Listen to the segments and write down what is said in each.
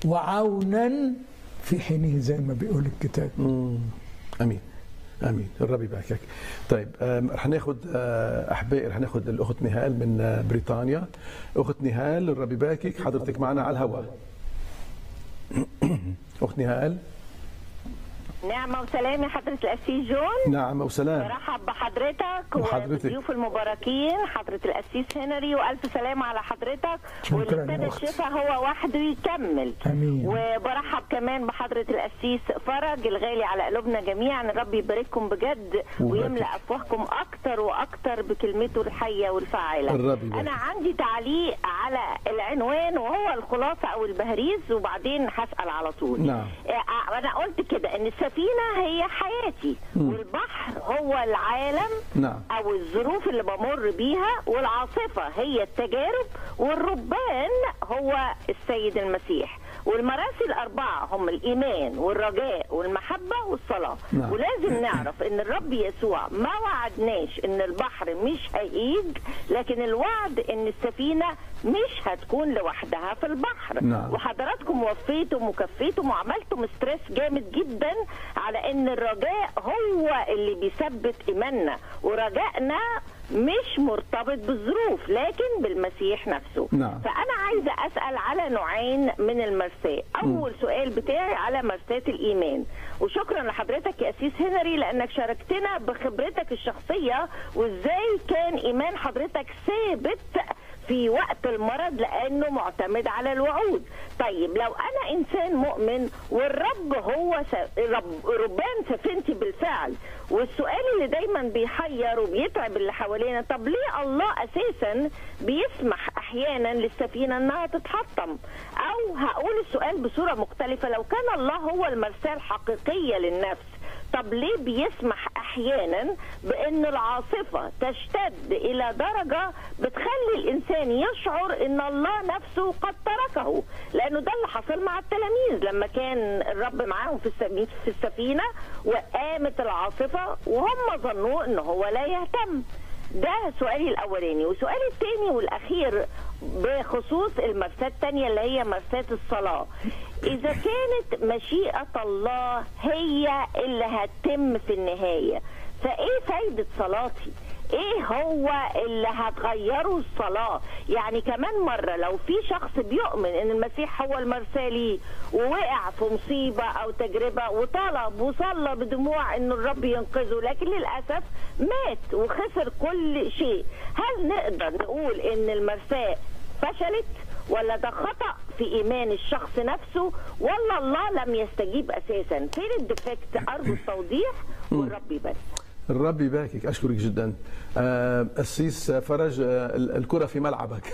وعونا في حينه زي ما بيقول الكتاب مم. امين امين الرب يباركك طيب آم، رح ناخذ آه، احبائي رح ناخذ الاخت نهال من آه، بريطانيا اخت نهال الرب يباركك حضرتك معنا على الهواء اخت نهال نعمة وسلام يا حضرة القسيس جون نعم وسلام برحب بحضرتك وحضرتك. والضيوف المباركين حضرة القسيس هنري وألف سلام على حضرتك شكراً واللي يا ابتدى أخت. الشفاء هو وحده يكمل آمين. وبرحب كمان بحضرة القسيس فرج الغالي على قلوبنا جميعا الرب يبارككم بجد وبارك. ويملأ أفواهكم أكتر وأكتر بكلمته الحية والفعالة الرب يبارك. أنا عندي تعليق على العنوان وهو الخلاصة أو البهريز وبعدين هسأل على طول نعم. آه، انا قلت كده ان السفينه هي حياتي والبحر هو العالم نعم. او الظروف اللي بمر بيها والعاصفه هي التجارب والربان هو السيد المسيح والمراسي الأربعة هم الإيمان والرجاء والمحبة والصلاة نعم. ولازم نعرف إن الرب يسوع ما وعدناش إن البحر مش هيهيج لكن الوعد إن السفينة مش هتكون لوحدها في البحر نعم. وحضراتكم وفيتم وكفيتم وعملتم ستريس جامد جدا على ان الرجاء هو اللي بيثبت ايماننا ورجائنا مش مرتبط بالظروف لكن بالمسيح نفسه نعم. فانا عايزه اسال على نوعين من المرساه اول سؤال بتاعي على مرساه الايمان وشكرا لحضرتك يا اسيس هنري لانك شاركتنا بخبرتك الشخصيه وازاي كان ايمان حضرتك ثابت في وقت المرض لانه معتمد على الوعود طيب لو انا انسان مؤمن والرب هو س... رب... ربان سفينتي بالفعل والسؤال اللي دايما بيحير وبيتعب اللي حوالينا طب ليه الله اساسا بيسمح احيانا للسفينه انها تتحطم او هقول السؤال بصوره مختلفه لو كان الله هو المرساه الحقيقيه للنفس طب ليه بيسمح احيانا بان العاصفه تشتد الى درجه بتخلي الانسان يشعر ان الله نفسه قد تركه لانه ده اللي حصل مع التلاميذ لما كان الرب معاهم في السفينه في السفينه وقامت العاصفه وهم ظنوا ان هو لا يهتم ده سؤالي الاولاني وسؤالي الثاني والاخير بخصوص المرساه الثانيه اللي هي مرساه الصلاه اذا كانت مشيئه الله هي اللي هتتم في النهايه فايه فايده صلاتي ايه هو اللي هتغيره الصلاة يعني كمان مرة لو في شخص بيؤمن ان المسيح هو المرساه ليه ووقع في مصيبة او تجربة وطلب وصلى بدموع ان الرب ينقذه لكن للأسف مات وخسر كل شيء هل نقدر نقول ان المرساه فشلت ولا ده خطأ في إيمان الشخص نفسه ولا الله لم يستجيب أساسا فين الديفكت أرجو التوضيح والرب يبارك الرب يباركك اشكرك جدا آه، السيس فرج آه، ال- الكره في ملعبك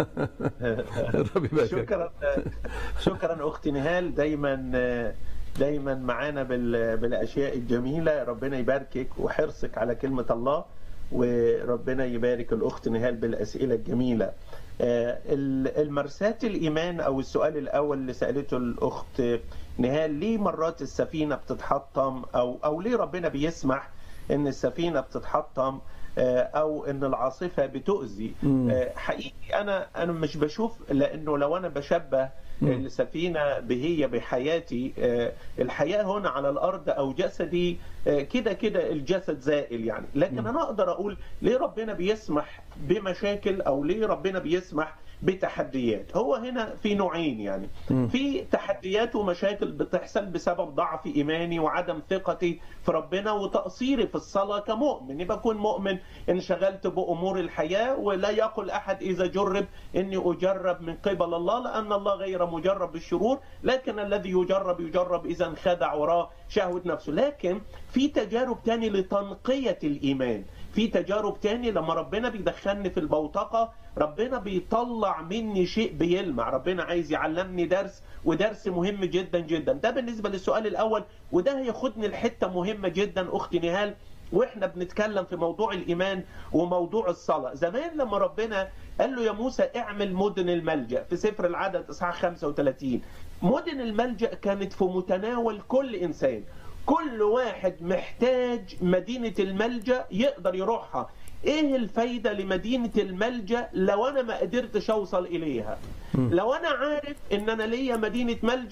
الرب يباركك شكرا شكرا اختي نهال دايما دايما معانا بال- بالاشياء الجميله ربنا يباركك وحرصك على كلمه الله وربنا يبارك الاخت نهال بالاسئله الجميله آه، ال- المرساة الايمان او السؤال الاول اللي سالته الاخت نهال ليه مرات السفينه بتتحطم او او ليه ربنا بيسمح ان السفينه بتتحطم آه، او ان العاصفه بتؤذي آه، حقيقي انا انا مش بشوف لانه لو انا بشبه السفينه بهي بحياتي آه، الحياه هنا على الارض او جسدي آه، كده كده الجسد زائل يعني لكن انا اقدر اقول ليه ربنا بيسمح بمشاكل او ليه ربنا بيسمح بتحديات هو هنا في نوعين يعني في تحديات ومشاكل بتحصل بسبب ضعف ايماني وعدم ثقتي في ربنا وتقصيري في الصلاه كمؤمن يبقى اكون مؤمن انشغلت بامور الحياه ولا يقل احد اذا جرب اني اجرب من قبل الله لان الله غير مجرب بالشرور لكن الذي يجرب يجرب اذا انخدع وراه شهوه نفسه لكن في تجارب تاني لتنقيه الايمان في تجارب تاني لما ربنا بيدخلني في البوتقة ربنا بيطلع مني شيء بيلمع ربنا عايز يعلمني درس ودرس مهم جدا جدا ده بالنسبة للسؤال الأول وده هياخدني لحتة مهمة جدا أختي نهال واحنا بنتكلم في موضوع الايمان وموضوع الصلاه زمان لما ربنا قال له يا موسى اعمل مدن الملجا في سفر العدد اصحاح 35 مدن الملجا كانت في متناول كل انسان كل واحد محتاج مدينة الملجأ يقدر يروحها ايه الفايده لمدينه الملجا لو انا ما قدرتش اوصل اليها لو انا عارف ان انا ليا مدينه ملجا